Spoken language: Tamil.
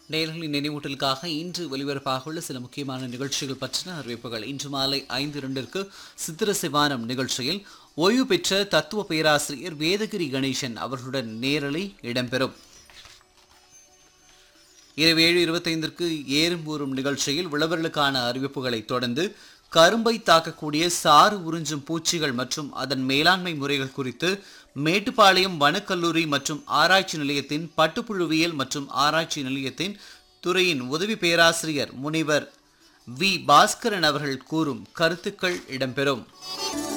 நேயர்களின் நினைவூட்டலுக்காக இன்று ஒலிபரப்பாக உள்ள சில முக்கியமான நிகழ்ச்சிகள் பற்றின அறிவிப்புகள் இன்று மாலை ஐந்து இரண்டிற்கு சித்திர சிவானம் நிகழ்ச்சியில் ஓய்வு பெற்ற தத்துவ பேராசிரியர் வேதகிரி கணேசன் அவர்களுடன் நேரலை இடம்பெறும் இரவு ஏழு இருபத்தைந்திற்கு ஏறும்பூரும் நிகழ்ச்சியில் விளவர்களுக்கான அறிவிப்புகளை தொடர்ந்து கரும்பை தாக்கக்கூடிய சாறு உறிஞ்சும் பூச்சிகள் மற்றும் அதன் மேலாண்மை முறைகள் குறித்து மேட்டுப்பாளையம் வனக்கல்லூரி மற்றும் ஆராய்ச்சி நிலையத்தின் பட்டுப்புழுவியல் மற்றும் ஆராய்ச்சி நிலையத்தின் துறையின் உதவி பேராசிரியர் முனைவர் வி பாஸ்கரன் அவர்கள் கூறும் கருத்துக்கள் இடம்பெறும்